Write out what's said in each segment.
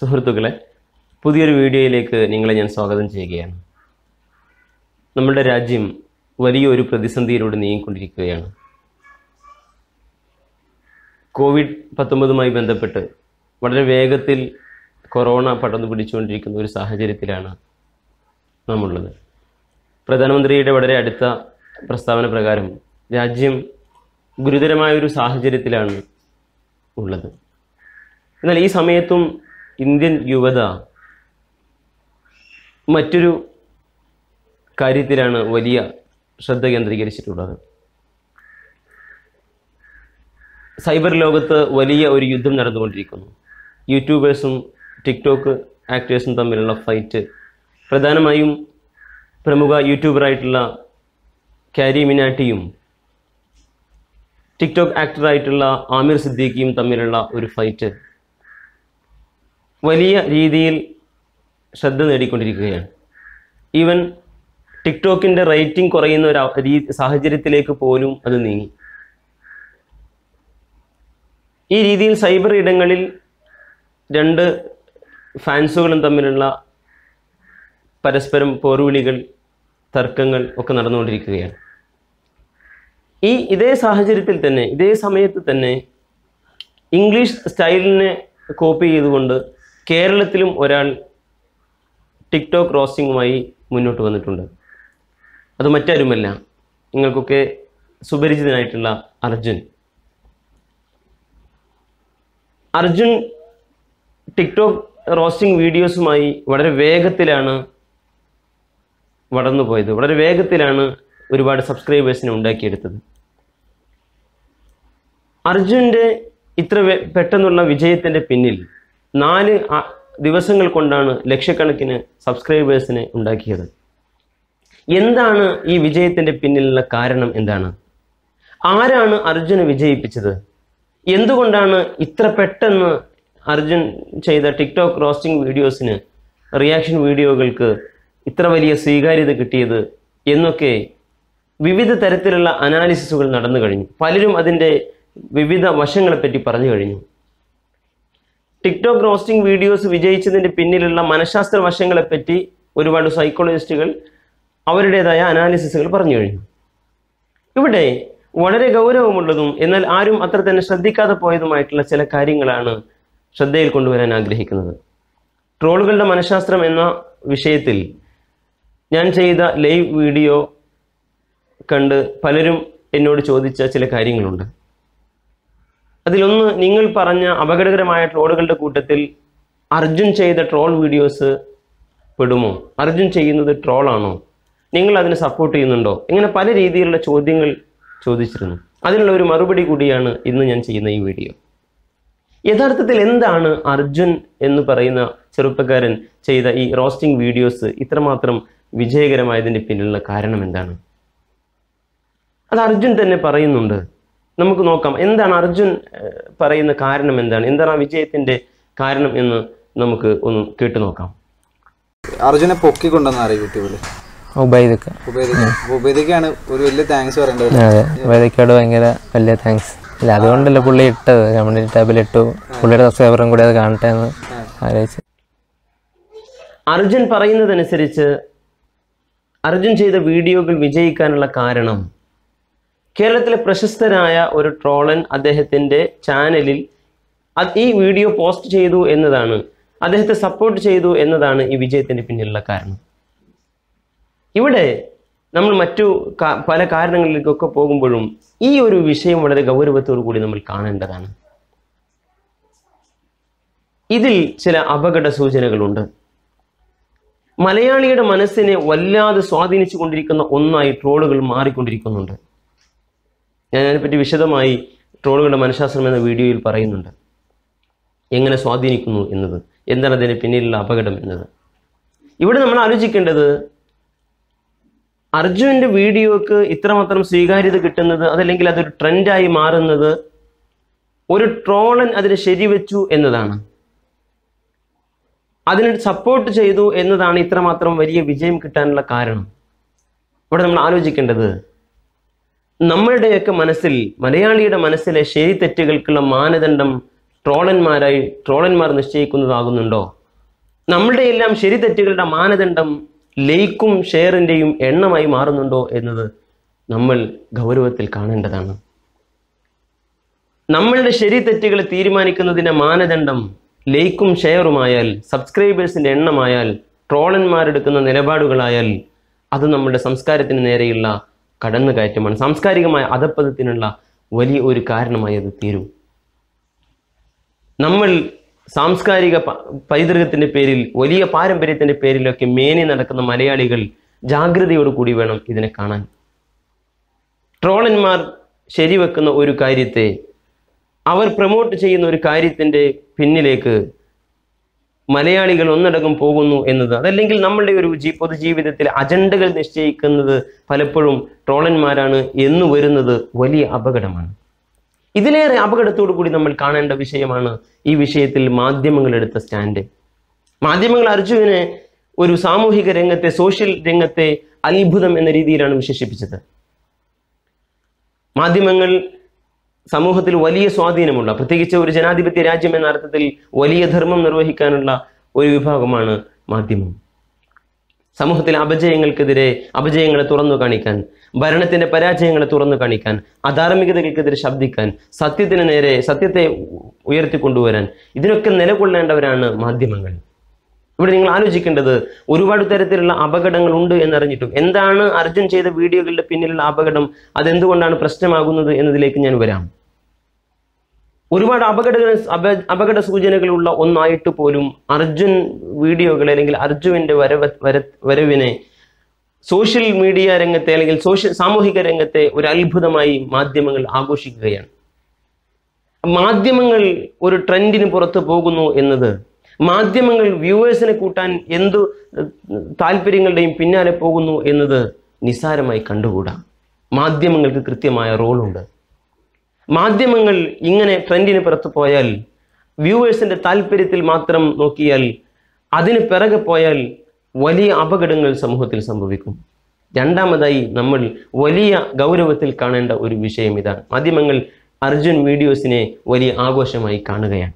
സുഹൃത്തുക്കളെ പുതിയൊരു വീഡിയോയിലേക്ക് നിങ്ങളെ ഞാൻ സ്വാഗതം ചെയ്യുകയാണ് നമ്മുടെ രാജ്യം വലിയൊരു പ്രതിസന്ധിയിലൂടെ നീങ്ങിക്കൊണ്ടിരിക്കുകയാണ് കോവിഡ് പത്തൊമ്പതുമായി ബന്ധപ്പെട്ട് വളരെ വേഗത്തിൽ കൊറോണ പടർന്നു പിടിച്ചുകൊണ്ടിരിക്കുന്ന ഒരു സാഹചര്യത്തിലാണ് നാമുള്ളത് പ്രധാനമന്ത്രിയുടെ വളരെ അടുത്ത പ്രസ്താവന പ്രകാരം രാജ്യം ഗുരുതരമായൊരു സാഹചര്യത്തിലാണ് ഉള്ളത് എന്നാൽ ഈ സമയത്തും ഇന്ത്യൻ യുവത മറ്റൊരു കാര്യത്തിലാണ് വലിയ ശ്രദ്ധ കേന്ദ്രീകരിച്ചിട്ടുള്ളത് സൈബർ ലോകത്ത് വലിയ ഒരു യുദ്ധം നടന്നുകൊണ്ടിരിക്കുന്നു യൂട്യൂബേഴ്സും ടിക്ടോക്ക് ആക്ടേഴ്സും തമ്മിലുള്ള ഫൈറ്റ് പ്രധാനമായും പ്രമുഖ യൂട്യൂബറായിട്ടുള്ള കാരി മിനാട്ടിയും ടിക്ടോക്ക് ആക്ടറായിട്ടുള്ള ആമിർ സിദ്ദീഖിയും തമ്മിലുള്ള ഒരു ഫൈറ്റ് വലിയ രീതിയിൽ ശ്രദ്ധ നേടിക്കൊണ്ടിരിക്കുകയാണ് ഈവൻ ടിക്ടോക്കിൻ്റെ റേറ്റിംഗ് കുറയുന്ന ഒരു അവ- രീ- സാഹചര്യത്തിലേക്ക് പോലും അത് നീങ്ങി ഈ രീതിയിൽ സൈബർ ഇടങ്ങളിൽ രണ്ട് ഫാൻസുകളും തമ്മിലുള്ള പരസ്പരം പോർവിളികൾ തർക്കങ്ങൾ ഒക്കെ നടന്നുകൊണ്ടിരിക്കുകയാണ് ഈ ഇതേ സാഹചര്യത്തിൽ തന്നെ ഇതേ സമയത്ത് തന്നെ ഇംഗ്ലീഷ് സ്റ്റൈലിനെ കോപ്പി ചെയ്തുകൊണ്ട് കേരളത്തിലും ഒരാൾ ടിക്ടോക്ക് റോസ്റ്റിങ്ങുമായി മുന്നോട്ട് വന്നിട്ടുണ്ട് അത് മറ്റാരുമല്ല നിങ്ങൾക്കൊക്കെ സുപരിചിതനായിട്ടുള്ള അർജുൻ അർജുൻ ടിക്ടോക്ക് റോസ്റ്റിംഗ് വീഡിയോസുമായി വളരെ വേഗത്തിലാണ് വളർന്നു പോയത് വളരെ വേഗത്തിലാണ് ഒരുപാട് സബ്സ്ക്രൈബേഴ്സിനെ ഉണ്ടാക്കിയെടുത്തത് അർജുൻ്റെ ഇത്ര വേ- പെട്ടെന്നുള്ള വിജയത്തിൻ്റെ പിന്നിൽ നാല് ആ- ദിവസങ്ങൾ കൊണ്ടാണ് ലക്ഷക്കണക്കിന് സബ്സ്ക്രൈബേഴ്സിനെ ഉണ്ടാക്കിയത് എന്താണ് ഈ വിജയത്തിൻ്റെ പിന്നിലുള്ള കാരണം എന്താണ് ആരാണ് അർജുനെ വിജയിപ്പിച്ചത് എന്തുകൊണ്ടാണ് ഇത്ര പെട്ടെന്ന് അർജുൻ ചെയ്ത ടിക്ടോക്ക് റോസ്റ്റിംഗ് വീഡിയോസിന് റിയാക്ഷൻ വീഡിയോകൾക്ക് ഇത്ര വലിയ സ്വീകാര്യത കിട്ടിയത് എന്നൊക്കെ വിവിധ തരത്തിലുള്ള അനാലിസിസുകൾ നടന്നു കഴിഞ്ഞു പലരും അതിൻ്റെ വിവിധ വശങ്ങളെപ്പറ്റി പറഞ്ഞു കഴിഞ്ഞു ടിക്ടോക്ക് റോസ്റ്റിംഗ് വീഡിയോസ് വിജയിച്ചതിൻ്റെ പിന്നിലുള്ള മനഃശാസ്ത്ര വശങ്ങളെപ്പറ്റി ഒരുപാട് സൈക്കോളജിസ്റ്റുകൾ അവരുടേതായ അനാലിസിസുകൾ പറഞ്ഞു കഴിഞ്ഞു ഇവിടെ വളരെ ഗൗരവമുള്ളതും എന്നാൽ ആരും അത്ര തന്നെ ശ്രദ്ധിക്കാതെ പോയതുമായിട്ടുള്ള ചില കാര്യങ്ങളാണ് ശ്രദ്ധയിൽ കൊണ്ടുവരാൻ ആഗ്രഹിക്കുന്നത് ട്രോളുകളുടെ മനഃശാസ്ത്രം എന്ന വിഷയത്തിൽ ഞാൻ ചെയ്ത ലൈവ് വീഡിയോ കണ്ട് പലരും എന്നോട് ചോദിച്ച ചില കാര്യങ്ങളുണ്ട് അതിലൊന്ന് നിങ്ങൾ പറഞ്ഞ അപകടകരമായ ട്രോളുകളുടെ കൂട്ടത്തിൽ അർജുൻ ചെയ്ത ട്രോൾ വീഡിയോസ് പെടുമോ അർജുൻ ചെയ്യുന്നത് ട്രോളാണോ നിങ്ങൾ അതിനെ സപ്പോർട്ട് ചെയ്യുന്നുണ്ടോ ഇങ്ങനെ പല രീതിയിലുള്ള ചോദ്യങ്ങൾ ചോദിച്ചിരുന്നു അതിനുള്ള ഒരു മറുപടി കൂടിയാണ് ഇന്ന് ഞാൻ ചെയ്യുന്ന ഈ വീഡിയോ യഥാർത്ഥത്തിൽ എന്താണ് അർജുൻ എന്ന് പറയുന്ന ചെറുപ്പക്കാരൻ ചെയ്ത ഈ റോസ്റ്റിംഗ് വീഡിയോസ് ഇത്രമാത്രം വിജയകരമായതിൻ്റെ പിന്നിലുള്ള കാരണം എന്താണ് അത് അർജുൻ തന്നെ പറയുന്നുണ്ട് നമുക്ക് നോക്കാം എന്താണ് അർജുൻ ഏഹ്, പറയുന്ന കാരണം എന്താണ് എന്താണ് ആ വിജയത്തിൻ്റെ കാരണം എന്ന് നമുക്ക് ഒന്ന് കേട്ടു നോക്കാം അർജുനെ പൊക്കിക്കൊണ്ടെന്ന് അറിയാം യൂട്യൂബിൽ ഉബൈദക്ക ഉപേദിക്ക ഉപേദിക്കാണ് ഒരു വലിയ താങ്ക്സ് പറയേണ്ടത് അതെ ഉബൈദക്കയോട് ഭയങ്കര വലിയ താങ്ക്സ് ഇല്ല അതുകൊണ്ടല്ല പുള്ളി ഇട്ടത് കമ്മ്യൂണിറ്റി ടാബിൽ ഇട്ടു പുള്ളിയുടെ സബ്സ്ക്രൈബറും കൂടി അത് കാണട്ടെ എന്ന് ആലോചിച്ച് അർജുൻ പറയുന്നതനുസരിച്ച് അർജുൻ ചെയ്ത വീഡിയോകൾ വിജയിക്കാനുള്ള കാരണം കേരളത്തിലെ പ്രശസ്തനായ ഒരു ട്രോളൻ അദ്ദേഹത്തിൻ്റെ ചാനലിൽ അത് ഈ വീഡിയോ പോസ്റ്റ് ചെയ്തു എന്നതാണ് അദ്ദേഹത്തെ സപ്പോർട്ട് ചെയ്തു എന്നതാണ് ഈ വിജയത്തിൻ്റെ പിന്നിലുള്ള കാരണം ഇവിടെ നമ്മൾ മറ്റു കാ- പല കാരണങ്ങളിലേക്കൊക്കെ പോകുമ്പോഴും ഈ ഒരു വിഷയം വളരെ ഗൗരവത്തോടു കൂടി നമ്മൾ കാണേണ്ടതാണ് ഇതിൽ ചില അപകട സൂചനകളുണ്ട് മലയാളിയുടെ മനസ്സിനെ വല്ലാതെ സ്വാധീനിച്ചു കൊണ്ടിരിക്കുന്ന ഒന്നായി ട്രോളുകൾ മാറിക്കൊണ്ടിരിക്കുന്നുണ്ട് ഞാൻ അതിനെപ്പറ്റി വിശദമായി ട്രോളുകളുടെ മനഃശാസ്ത്രം എന്ന വീഡിയോയിൽ പറയുന്നുണ്ട് എങ്ങനെ സ്വാധീനിക്കുന്നു എന്നത് എന്താണ് അതിന് പിന്നിലുള്ള അപകടം എന്നത് ഇവിടെ നമ്മൾ ആലോചിക്കേണ്ടത് അർജുൻ്റെ വീഡിയോക്ക് ഇത്രമാത്രം സ്വീകാര്യത കിട്ടുന്നത് അതല്ലെങ്കിൽ അതൊരു ട്രെൻഡായി മാറുന്നത് ഒരു ട്രോളൻ അതിനെ ശരിവെച്ചു എന്നതാണ് അതിനെ സപ്പോർട്ട് ചെയ്തു എന്നതാണ് ഇത്രമാത്രം വലിയ വിജയം കിട്ടാനുള്ള കാരണം ഇവിടെ നമ്മൾ ആലോചിക്കേണ്ടത് നമ്മളുടെയൊക്കെ മനസ്സിൽ മലയാളിയുടെ മനസ്സിലെ ശരി തെറ്റുകൾക്കുള്ള മാനദണ്ഡം ട്രോളന്മാരായി ട്രോളന്മാർ നിശ്ചയിക്കുന്നതാകുന്നുണ്ടോ നമ്മളുടെ എല്ലാം ശരി തെറ്റുകളുടെ മാനദണ്ഡം ലൈക്കും ഷെയറിൻ്റെയും എണ്ണമായി മാറുന്നുണ്ടോ എന്നത് നമ്മൾ ഗൗരവത്തിൽ കാണേണ്ടതാണ് നമ്മളുടെ ശരി തെറ്റുകൾ തീരുമാനിക്കുന്നതിൻ്റെ മാനദണ്ഡം ലൈക്കും ഷെയറുമായാൽ സബ്സ്ക്രൈബേഴ്സിൻ്റെ എണ്ണമായാൽ ട്രോളന്മാരെടുക്കുന്ന നിലപാടുകളായാൽ അത് നമ്മുടെ സംസ്കാരത്തിന് നേരെയുള്ള കടന്നുകയറ്റമാണ് സാംസ്കാരികമായ അധപ്പതത്തിനുള്ള വലിയ ഒരു കാരണമായി അത് തീരും നമ്മൾ സാംസ്കാരിക പ- പൈതൃകത്തിൻ്റെ പേരിൽ വലിയ പാരമ്പര്യത്തിൻ്റെ പേരിലൊക്കെ മേനി നടക്കുന്ന മലയാളികൾ ജാഗ്രതയോടു കൂടി വേണം ഇതിനെ കാണാൻ ട്രോളന്മാർ ശരിവെക്കുന്ന ഒരു കാര്യത്തെ അവർ പ്രൊമോട്ട് ചെയ്യുന്ന ഒരു കാര്യത്തിൻ്റെ പിന്നിലേക്ക് മലയാളികൾ ഒന്നടങ്കം പോകുന്നു എന്നത് അതല്ലെങ്കിൽ നമ്മളുടെ ഒരു ജീ പൊതുജീവിതത്തിൽ അജണ്ടകൾ നിശ്ചയിക്കുന്നത് പലപ്പോഴും ട്രോളന്മാരാണ് എന്ന് വരുന്നത് വലിയ അപകടമാണ് ഇതിലേറെ അപകടത്തോടു കൂടി നമ്മൾ കാണേണ്ട വിഷയമാണ് ഈ വിഷയത്തിൽ മാധ്യമങ്ങൾ എടുത്ത സ്റ്റാൻഡ് മാധ്യമങ്ങൾ അർജുവിനെ ഒരു സാമൂഹിക രംഗത്തെ സോഷ്യൽ രംഗത്തെ അത്ഭുതം എന്ന രീതിയിലാണ് വിശേഷിപ്പിച്ചത് മാധ്യമങ്ങൾ സമൂഹത്തിൽ വലിയ സ്വാധീനമുള്ള പ്രത്യേകിച്ച് ഒരു ജനാധിപത്യ രാജ്യം എന്ന അർത്ഥത്തിൽ വലിയ ധർമ്മം നിർവഹിക്കാനുള്ള ഒരു വിഭാഗമാണ് മാധ്യമം സമൂഹത്തിലെ അപജയങ്ങൾക്കെതിരെ അപജയങ്ങളെ തുറന്നു കാണിക്കാൻ ഭരണത്തിന്റെ പരാജയങ്ങളെ തുറന്നു കാണിക്കാൻ അധാർമികതകൾക്കെതിരെ ശബ്ദിക്കാൻ സത്യത്തിന് നേരെ സത്യത്തെ ഉയർത്തിക്കൊണ്ടുവരാൻ ഇതിനൊക്കെ നിലകൊള്ളേണ്ടവരാണ് മാധ്യമങ്ങൾ ഇവിടെ നിങ്ങൾ ആലോചിക്കേണ്ടത് ഒരുപാട് തരത്തിലുള്ള അപകടങ്ങൾ ഉണ്ട് എന്നറിഞ്ഞിട്ടും എന്താണ് അർജുൻ ചെയ്ത വീഡിയോകളുടെ പിന്നിലുള്ള അപകടം അതെന്തുകൊണ്ടാണ് പ്രശ്നമാകുന്നത് എന്നതിലേക്ക് ഞാൻ വരാം ഒരുപാട് അപകട അപ- അപകട സൂചനകളുള്ള ഒന്നായിട്ട് പോലും അർജുൻ വീഡിയോകൾ അല്ലെങ്കിൽ അർജുവിന്റെ വരവ് വര വരവിനെ സോഷ്യൽ മീഡിയ രംഗത്തെ അല്ലെങ്കിൽ സോഷ്യൽ സാമൂഹിക രംഗത്തെ ഒരു അത്ഭുതമായി മാധ്യമങ്ങൾ ആഘോഷിക്കുകയാണ് മാധ്യമങ്ങൾ ഒരു ട്രെൻഡിന് പുറത്ത് പോകുന്നു എന്നത് മാധ്യമങ്ങൾ വ്യൂവേഴ്സിനെ കൂട്ടാൻ എന്തു ഏഹ്, താല്പര്യങ്ങളുടെയും പിന്നാലെ പോകുന്നു എന്നത് നിസ്സാരമായി കണ്ടുകൂടാ മാധ്യമങ്ങൾക്ക് കൃത്യമായ റോളുണ്ട് മാധ്യമങ്ങൾ ഇങ്ങനെ ട്രെൻഡിന് പുറത്ത് പോയാൽ വ്യൂവേഴ്സിന്റെ താല്പര്യത്തിൽ മാത്രം നോക്കിയാൽ അതിന് പിറകെ പോയാൽ വലിയ അപകടങ്ങൾ സമൂഹത്തിൽ സംഭവിക്കും രണ്ടാമതായി നമ്മൾ വലിയ ഗൗരവത്തിൽ കാണേണ്ട ഒരു വിഷയം ഇതാണ് മാധ്യമങ്ങൾ അർജുൻ വീഡിയോസിനെ വലിയ ആഘോഷമായി കാണുകയാണ്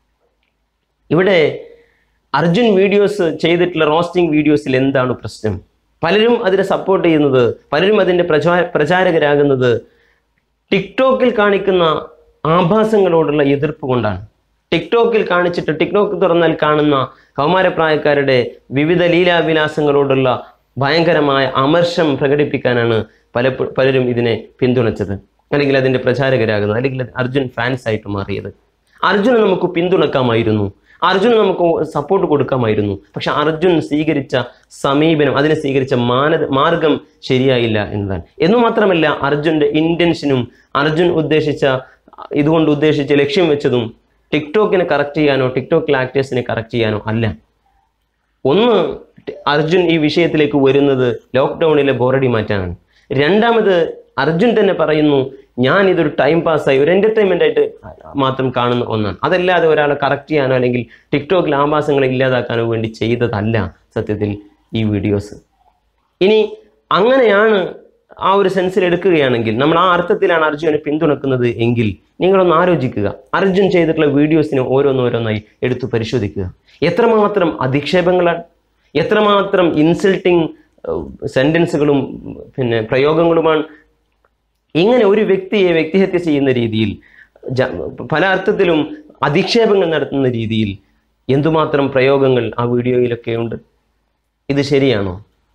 ഇവിടെ അർജുൻ വീഡിയോസ് ചെയ്തിട്ടുള്ള റോസ്റ്റിംഗ് വീഡിയോസിൽ എന്താണ് പ്രശ്നം പലരും അതിനെ സപ്പോർട്ട് ചെയ്യുന്നത് പലരും അതിൻ്റെ പ്രചാ പ്രചാരകരാകുന്നത് ടിക്ടോക്കിൽ കാണിക്കുന്ന ആഭാസങ്ങളോടുള്ള എതിർപ്പ് കൊണ്ടാണ് ടിക്ടോക്കിൽ കാണിച്ചിട്ട് ടിക്ടോക്ക് തുറന്നാൽ കാണുന്ന കൗമാരപ്രായക്കാരുടെ വിവിധ ലീലാവിലാസങ്ങളോടുള്ള ഭയങ്കരമായ അമർഷം പ്രകടിപ്പിക്കാനാണ് പല പലരും ഇതിനെ പിന്തുണച്ചത് അല്ലെങ്കിൽ അതിൻ്റെ പ്രചാരകരാകുന്നത് അല്ലെങ്കിൽ അർജുൻ ഫാൻസ് ആയിട്ട് മാറിയത് അർജുനെ നമുക്ക് പിന്തുണക്കാമായിരുന്നു അർജുന് നമുക്ക് സപ്പോർട്ട് കൊടുക്കാമായിരുന്നു പക്ഷെ അർജുൻ സ്വീകരിച്ച സമീപനം അതിനെ സ്വീകരിച്ച മാനദ മാർഗം ശരിയായില്ല എന്നതാണ് എന്നു മാത്രമല്ല അർജുൻ്റെ ഇൻറ്റൻഷനും അർജുൻ ഉദ്ദേശിച്ച ഇതുകൊണ്ട് ഉദ്ദേശിച്ച ലക്ഷ്യം വെച്ചതും ടിക്ടോക്കിനെ കറക്റ്റ് ചെയ്യാനോ ടിക്ടോക്കിലെ ആക്ടേഴ്സിനെ കറക്റ്റ് ചെയ്യാനോ അല്ല ഒന്ന് അർജുൻ ഈ വിഷയത്തിലേക്ക് വരുന്നത് ലോക്ക്ഡൗണിലെ ബോറടി മാറ്റാനാണ് രണ്ടാമത് അർജുൻ തന്നെ പറയുന്നു ഞാൻ ഇതൊരു ടൈം പാസ്സായി ഒരു എൻ്റർടൈൻമെൻ്റ് ആയിട്ട് മാത്രം കാണുന്ന ഒന്നാണ് അതല്ലാതെ ഒരാളെ കറക്റ്റ് ചെയ്യാനോ അല്ലെങ്കിൽ ടിക്ടോക്കിൽ ആഭാസങ്ങളെ ഇല്ലാതാക്കാനോ വേണ്ടി ചെയ്തതല്ല സത്യത്തിൽ ഈ വീഡിയോസ് ഇനി അങ്ങനെയാണ് ആ ഒരു സെൻസിൽ എടുക്കുകയാണെങ്കിൽ നമ്മൾ ആ അർത്ഥത്തിലാണ് അർജുനെ പിന്തുണക്കുന്നത് എങ്കിൽ നിങ്ങളൊന്ന് ആലോചിക്കുക അർജുൻ ചെയ്തിട്ടുള്ള വീഡിയോസിനെ ഓരോന്നോരോന്നായി എടുത്തു പരിശോധിക്കുക എത്രമാത്രം അധിക്ഷേപങ്ങളാണ് എത്രമാത്രം ഇൻസൾട്ടിങ് സെൻറ്റൻസുകളും പിന്നെ പ്രയോഗങ്ങളുമാണ് ഇങ്ങനെ ഒരു വ്യക്തിയെ വ്യക്തിഹത്യ ചെയ്യുന്ന രീതിയിൽ ജ- പല അർത്ഥത്തിലും അധിക്ഷേപങ്ങൾ നടത്തുന്ന രീതിയിൽ എന്തുമാത്രം പ്രയോഗങ്ങൾ ആ വീഡിയോയിലൊക്കെ ഉണ്ട് ഇത് ശരിയാണോ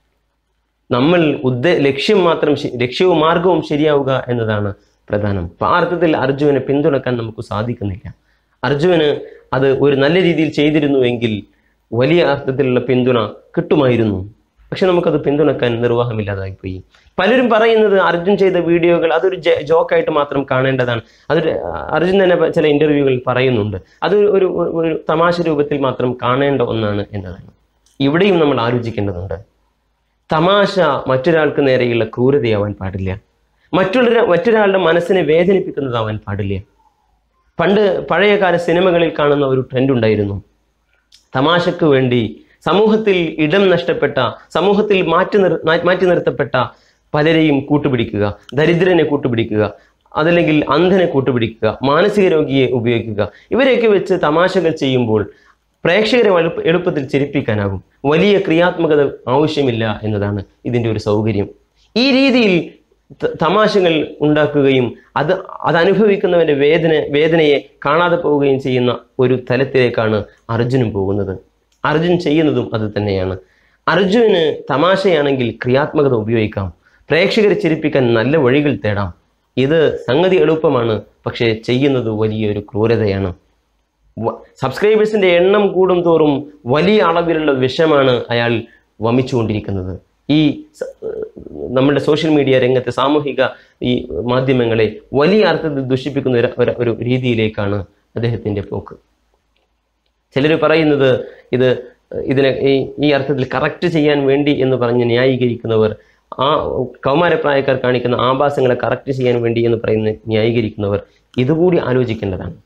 നമ്മൾ ഉദ്ദേ ലക്ഷ്യം മാത്രം ശ- ലക്ഷ്യവും മാർഗവും ശരിയാവുക എന്നതാണ് പ്രധാനം അപ്പോൾ ആ അർത്ഥത്തിൽ അർജുനെ പിന്തുണക്കാൻ നമുക്ക് സാധിക്കുന്നില്ല അർജുന് അത് ഒരു നല്ല രീതിയിൽ ചെയ്തിരുന്നുവെങ്കിൽ വലിയ അർത്ഥത്തിലുള്ള പിന്തുണ കിട്ടുമായിരുന്നു പക്ഷെ നമുക്കത് പിന്തുണക്കാൻ നിർവാഹമില്ലാതായിപ്പോയി പലരും പറയുന്നത് അർജുൻ ചെയ്ത വീഡിയോകൾ അതൊരു ജ- ജോക്കായിട്ട് മാത്രം കാണേണ്ടതാണ് അതൊരു അർജുൻ തന്നെ ചില ഇൻ്റർവ്യൂകളിൽ പറയുന്നുണ്ട് അത് ഒരു ഒരു- ഒരു തമാശ രൂപത്തിൽ മാത്രം കാണേണ്ട ഒന്നാണ് എന്നതാണ് ഇവിടെയും നമ്മൾ ആലോചിക്കേണ്ടതുണ്ട് തമാശ മറ്റൊരാൾക്ക് നേരെയുള്ള ക്രൂരതയാവാൻ പാടില്ല മറ്റുള്ള മറ്റൊരാളുടെ മനസ്സിനെ വേദനിപ്പിക്കുന്നതാവാൻ പാടില്ല പണ്ട് പഴയകാല സിനിമകളിൽ കാണുന്ന ഒരു ട്രെൻഡ് ഉണ്ടായിരുന്നു തമാശക്ക് വേണ്ടി സമൂഹത്തിൽ ഇടം നഷ്ടപ്പെട്ട സമൂഹത്തിൽ മാറ്റി നിർ മാറ്റി നിർത്തപ്പെട്ട പലരെയും കൂട്ടുപിടിക്കുക ദരിദ്രനെ കൂട്ടുപിടിക്കുക അതല്ലെങ്കിൽ അന്ധനെ കൂട്ടുപിടിക്കുക മാനസിക രോഗിയെ ഉപയോഗിക്കുക ഇവരെയൊക്കെ വെച്ച് തമാശകൾ ചെയ്യുമ്പോൾ പ്രേക്ഷകരെ എളുപ്പ എളുപ്പത്തിൽ ചിരിപ്പിക്കാനാകും വലിയ ക്രിയാത്മകത ആവശ്യമില്ല എന്നതാണ് ഇതിൻ്റെ ഒരു സൗകര്യം ഈ രീതിയിൽ ത- തമാശകൾ ഉണ്ടാക്കുകയും അത് അത് അനുഭവിക്കുന്നവൻ്റെ വേദന വേദനയെ കാണാതെ പോവുകയും ചെയ്യുന്ന ഒരു തലത്തിലേക്കാണ് അർജുനും പോകുന്നത് അർജുൻ ചെയ്യുന്നതും അത് തന്നെയാണ് അർജുന് തമാശയാണെങ്കിൽ ക്രിയാത്മകത ഉപയോഗിക്കാം പ്രേക്ഷകരെ ചിരിപ്പിക്കാൻ നല്ല വഴികൾ തേടാം ഇത് സംഗതി എളുപ്പമാണ് പക്ഷേ ചെയ്യുന്നത് വലിയൊരു ക്രൂരതയാണ് വ- സബ്സ്ക്രൈബേഴ്സിന്റെ എണ്ണം കൂടും തോറും വലിയ അളവിലുള്ള വിഷമാണ് അയാൾ വമിച്ചുകൊണ്ടിരിക്കുന്നത് ഈ സ- നമ്മുടെ സോഷ്യൽ മീഡിയ രംഗത്തെ സാമൂഹിക ഈ മാധ്യമങ്ങളെ വലിയ അർത്ഥത്തിൽ ദുഷിപ്പിക്കുന്ന ഒരു- ഒരു- ഒരു രീതിയിലേക്കാണ് അദ്ദേഹത്തിൻ്റെ പോക്ക് ചിലർ പറയുന്നത് ഇത് ഇതിനെ ഈ ഈ അർത്ഥത്തിൽ കറക്റ്റ് ചെയ്യാൻ വേണ്ടി എന്ന് പറഞ്ഞ് ന്യായീകരിക്കുന്നവർ ആ കൗമാരപ്രായക്കാർ കാണിക്കുന്ന ആഭാസങ്ങളെ കറക്റ്റ് ചെയ്യാൻ വേണ്ടി എന്ന് പറയുന്ന ന്യായീകരിക്കുന്നവർ ഇതുകൂടി ആലോചിക്കേണ്ടതാണ്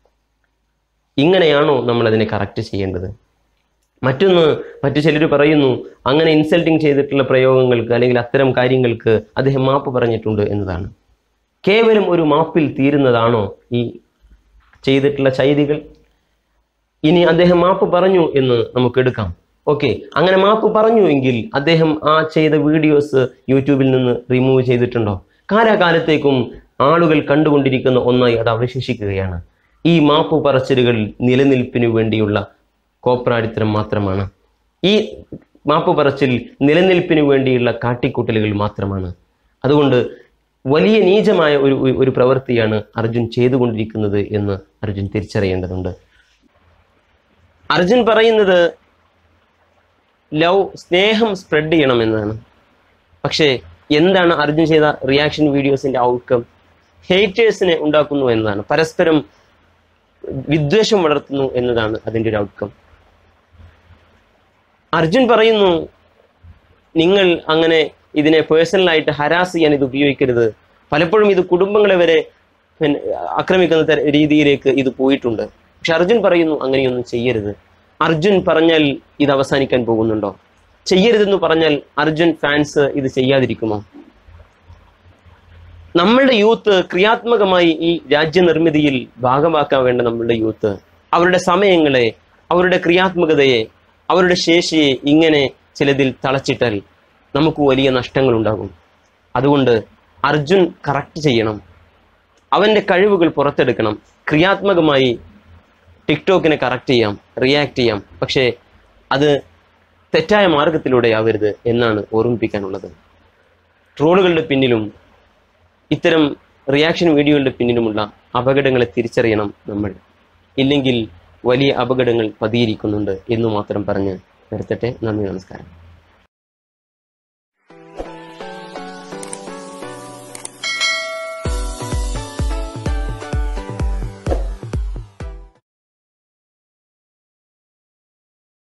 ഇങ്ങനെയാണോ നമ്മൾ അതിനെ കറക്റ്റ് ചെയ്യേണ്ടത് മറ്റൊന്ന് മറ്റു ചിലർ പറയുന്നു അങ്ങനെ ഇൻസൾട്ടിങ് ചെയ്തിട്ടുള്ള പ്രയോഗങ്ങൾക്ക് അല്ലെങ്കിൽ അത്തരം കാര്യങ്ങൾക്ക് അദ്ദേഹം മാപ്പ് പറഞ്ഞിട്ടുണ്ട് എന്നതാണ് കേവലം ഒരു മാപ്പിൽ തീരുന്നതാണോ ഈ ചെയ്തിട്ടുള്ള ചൈതികൾ ഇനി അദ്ദേഹം മാപ്പ് പറഞ്ഞു എന്ന് നമുക്ക് എടുക്കാം ഓക്കെ അങ്ങനെ മാപ്പ് പറഞ്ഞു എങ്കിൽ അദ്ദേഹം ആ ചെയ്ത വീഡിയോസ് യൂട്യൂബിൽ നിന്ന് റിമൂവ് ചെയ്തിട്ടുണ്ടോ കാലാകാലത്തേക്കും ആളുകൾ കണ്ടുകൊണ്ടിരിക്കുന്ന ഒന്നായി അത് അവശേഷിക്കുകയാണ് ഈ മാപ്പ് പറച്ചിലുകൾ നിലനിൽപ്പിനു വേണ്ടിയുള്ള കോപ്രാടിത്തരം മാത്രമാണ് ഈ മാപ്പ് പറച്ചിൽ നിലനിൽപ്പിനു വേണ്ടിയുള്ള കാട്ടിക്കൂട്ടലുകൾ മാത്രമാണ് അതുകൊണ്ട് വലിയ നീചമായ ഒരു ഒരു- ഒരു പ്രവൃത്തിയാണ് അർജുൻ ചെയ്തുകൊണ്ടിരിക്കുന്നത് എന്ന് അർജുൻ തിരിച്ചറിയേണ്ടതുണ്ട് അർജുൻ പറയുന്നത് ലവ് സ്നേഹം സ്പ്രെഡ് ചെയ്യണം എന്നാണ് പക്ഷേ എന്താണ് അർജുൻ ചെയ്ത റിയാക്ഷൻ വീഡിയോസിന്റെ ഔട്ട്കം ഹേറ്റേഴ്സിനെ ഉണ്ടാക്കുന്നു എന്നതാണ് പരസ്പരം വിദ്വേഷം വളർത്തുന്നു എന്നതാണ് അതിൻ്റെ ഒരു ഔട്ട്കം അർജുൻ പറയുന്നു നിങ്ങൾ അങ്ങനെ ഇതിനെ പേഴ്സണലായിട്ട് ഹരാസ് ചെയ്യാൻ ഇത് ഉപയോഗിക്കരുത് പലപ്പോഴും ഇത് കുടുംബങ്ങളെ വരെ പിന്നെ ആക്രമിക്കുന്ന തര- രീതിയിലേക്ക് ഇത് പോയിട്ടുണ്ട് പക്ഷെ അർജുൻ പറയുന്നു അങ്ങനെയൊന്നും ചെയ്യരുത് അർജുൻ പറഞ്ഞാൽ ഇത് അവസാനിക്കാൻ പോകുന്നുണ്ടോ ചെയ്യരുതെന്ന് പറഞ്ഞാൽ അർജുൻ ഫാൻസ് ഇത് ചെയ്യാതിരിക്കുമോ നമ്മളുടെ യൂത്ത് ക്രിയാത്മകമായി ഈ രാജ്യനിർമ്മിതിയിൽ ഭാഗമാക്കാൻ വേണ്ട നമ്മളുടെ യൂത്ത് അവരുടെ സമയങ്ങളെ അവരുടെ ക്രിയാത്മകതയെ അവരുടെ ശേഷിയെ ഇങ്ങനെ ചിലതിൽ തളച്ചിട്ടാൽ നമുക്ക് വലിയ നഷ്ടങ്ങൾ ഉണ്ടാകും അതുകൊണ്ട് അർജുൻ കറക്റ്റ് ചെയ്യണം അവൻ്റെ കഴിവുകൾ പുറത്തെടുക്കണം ക്രിയാത്മകമായി ടിക്ടോക്കിനെ കറക്റ്റ് ചെയ്യാം റിയാക്ട് ചെയ്യാം പക്ഷേ അത് തെറ്റായ മാർഗത്തിലൂടെ ആവരുത് എന്നാണ് ഓർമ്മിപ്പിക്കാനുള്ളത് ട്രോളുകളുടെ പിന്നിലും ഇത്തരം റിയാക്ഷൻ വീഡിയോകളുടെ പിന്നിലുമുള്ള അപകടങ്ങളെ തിരിച്ചറിയണം നമ്മൾ ഇല്ലെങ്കിൽ വലിയ അപകടങ്ങൾ പതിയിരിക്കുന്നുണ്ട് എന്ന് മാത്രം പറഞ്ഞ് നിർത്തട്ടെ നന്ദി നമസ്കാരം